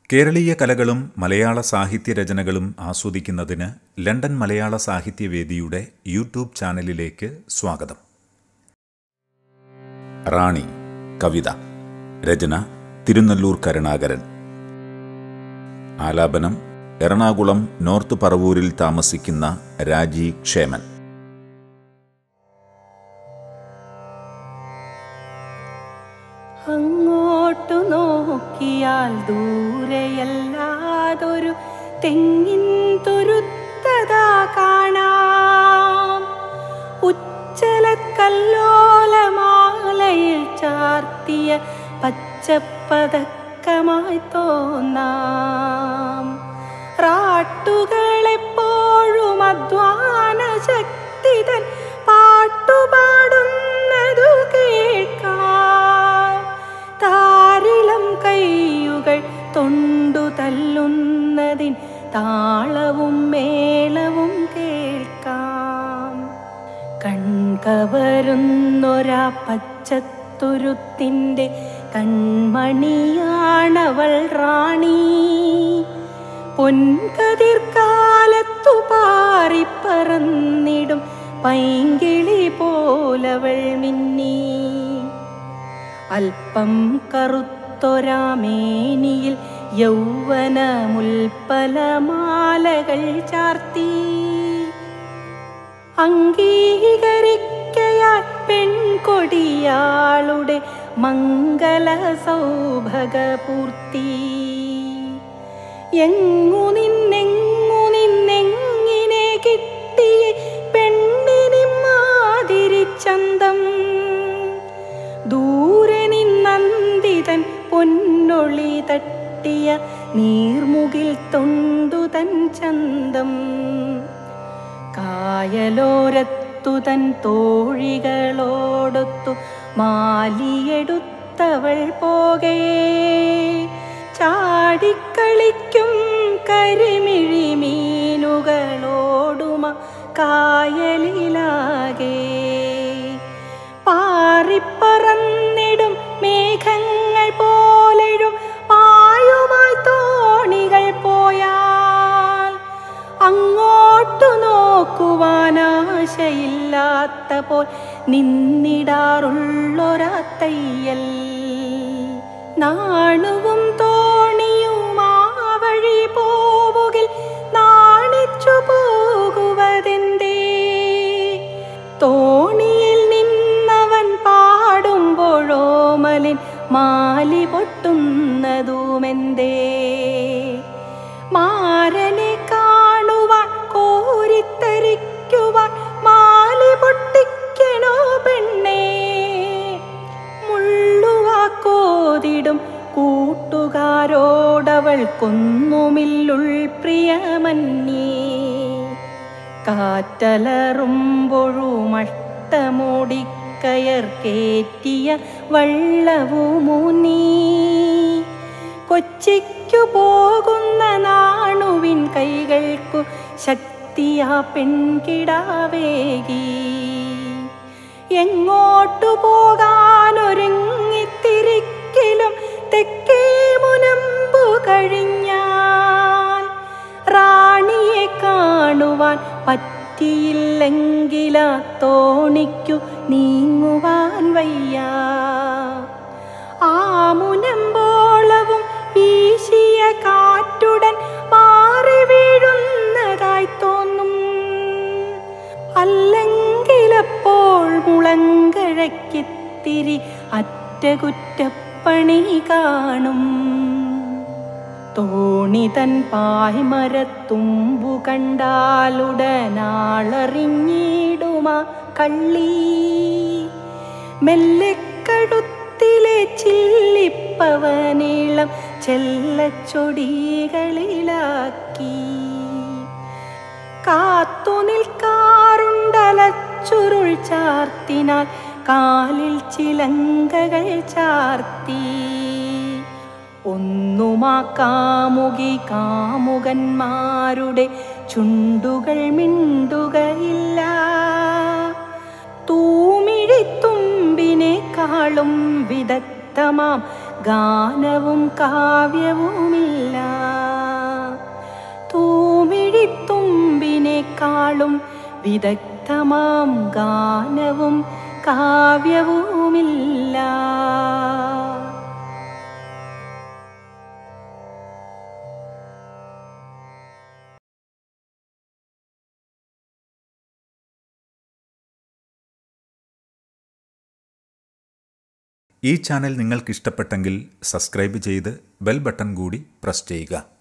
കേരളീയ കലകളും മലയാള സാഹിത്യ രചനകളും ആസ്വദിക്കുന്നതിന് ലണ്ടൻ മലയാള സാഹിത്യവേദിയുടെ യൂട്യൂബ് ചാനലിലേക്ക് സ്വാഗതം റാണി കവിത രചന തിരുനെല്ലൂർ കരുണാകരൻ ആലാപനം എറണാകുളം നോർത്ത് പറവൂരിൽ താമസിക്കുന്ന രാജി ക്ഷേമൻ അങ്ങോട്ടു നോക്കിയാൽ ദൂരെയല്ലാതൊരു തെങ്ങിൻ തുരുത്തതാ കാണാം ഉച്ചലക്കല്ലോലമാലയിൽ ചാർത്തിയ പച്ചപ്പതക്കമായി തോന്നാം റാട്ടുകളെപ്പോഴും അധ്വാന ശക്തിതൻ പാട്ടുപാടുന്നതു കേൾക്കാം താരിളം കൈയുകൾ തൊണ്ടു തല്ലുന്നതിൻ താളവും മേളവും കേൾക്കാം കൺകവരുന്നൊരാ പച്ചത്തുരുത്തിൻ്റെ കൺമണിയാണവൾ റാണി പൊൻകതിർക്കാലത്തു പാറിപ്പറന്നിടും പൈങ്കിളി പോലവൾ മിന്നി അല്പം കറുത്തൊരാമേനിയിൽ യൗവന മുൽപ്പലമാലകൾ ചാർത്തി അംഗീകരിക്കയാൽ പെൺകൊടിയാളുടെ മംഗല സൗഭഗപൂർത്തി എങ്ങു നിന്നെങ്ങു നിന്നെങ്ങിനെ കിട്ടിയ പെണ്ണിനി മാതിരി ചന്തം ദൂരെ നിന്നന്തിതൻ പൊന്നൊളി തട്ടിയ നീർമുകിൽ തൊണ്ടു തൻ ചന്തം കായലോരത്തു തൻ തോഴികളോടൊത്തു മാലിയെടുത്തവൾ പോകേ ചാടിക്കളിക്കും കരിമിഴി മീനുകളോടുമ കായലിലാകെ പാറിപ്പറന്നിടും മേഘങ്ങൾ പോലെഴും പായുമായി തോണികൾ പോയാൽ അങ്ങോട്ടു നോക്കുവാനാശയില്ലാത്ത പോൽ നിന്നിടാറുള്ളൊരാത്തയ്യൽ നാണുവും തോണിയും ആ വഴി പോവുകിൽ നാണിച്ചു പോകുവതെന്തേ തോണിയിൽ നിന്നവൻ പാടുമ്പോഴോമലിൻ മാലി പൊട്ടുന്നതുമെന്തേ മാരനെ കാണുവാൻ കോരിത്തരിക്കുവാൻ മാലി പൊട്ടിക്കണോ പെണ്ണേ മുള്ളുവാക്കോതിടും കൂട്ടുകാരോടവൾ കൊന്നുമില്ലുൾ പ്രിയമന്യേ കാറ്റലറുമ്പൊഴുമഷ്ടമോടിക്കയർ കേറ്റിയ വള്ളവുമൂന്നീ കൊച്ചിക്കു പോകുന്ന നാണുവിൻ കൈകൾക്കു ശക്തിയാ പെൺകിടാവേകി എങ്ങോട്ടു പോകാനൊരുങ്ങിത്തിരിക്കലും തെക്കേ മുനമ്പു കഴിഞ്ഞാൽ റാണിയെ കാണുവാൻ പറ്റിയില്ലെങ്കിലാ തോണിക്കു നീങ്ങുവാൻ വയ്യ ആ മുനമ്പോളവും വീശിയ കാറ്റുടൻ മാറി വീഴുന്നതായി തോന്നും അല്ലെങ്കിലപ്പോൾ മുളങ്കഴക്കിത്തിരി അറ്റകുറ്റപ്പണി കാണും തോണി തൻ പായ്മരത്തുമ്പു കണ്ടാലുടനാളറിഞ്ഞിടുമാ കള്ളി മെല്ലെക്കടുത്തിലെ ചില്ലിപ്പവനീളം ചെല്ലച്ചൊടികളിലാക്കി കാത്തു നിൽക്കാറുണ്ടലച്ചുരുൾ ചാർത്തിനാൽ കാലിൽ ചിലങ്കകൾ ചാർത്തി ഒന്നുമാ കാമുകി കാമുകന്മാരുടെ ചുണ്ടുകൾ മിണ്ടുകയില്ല തൂമിഴിത്തുമ്പിനേക്കാളും വിദഗ്ധ വിദഗ്ധമാം ഗാനവും കാവ്യവുമില്ല തൂമിഴിത്തുമ്പിനേക്കാളും വിദഗ്ധമാം ഗാനവും കാവ്യവുമില്ല ഈ ചാനൽ നിങ്ങൾക്ക് ഇഷ്ടപ്പെട്ടെങ്കിൽ സബ്സ്ക്രൈബ് ചെയ്ത് ബെൽ ബട്ടൺ കൂടി പ്രസ് ചെയ്യുക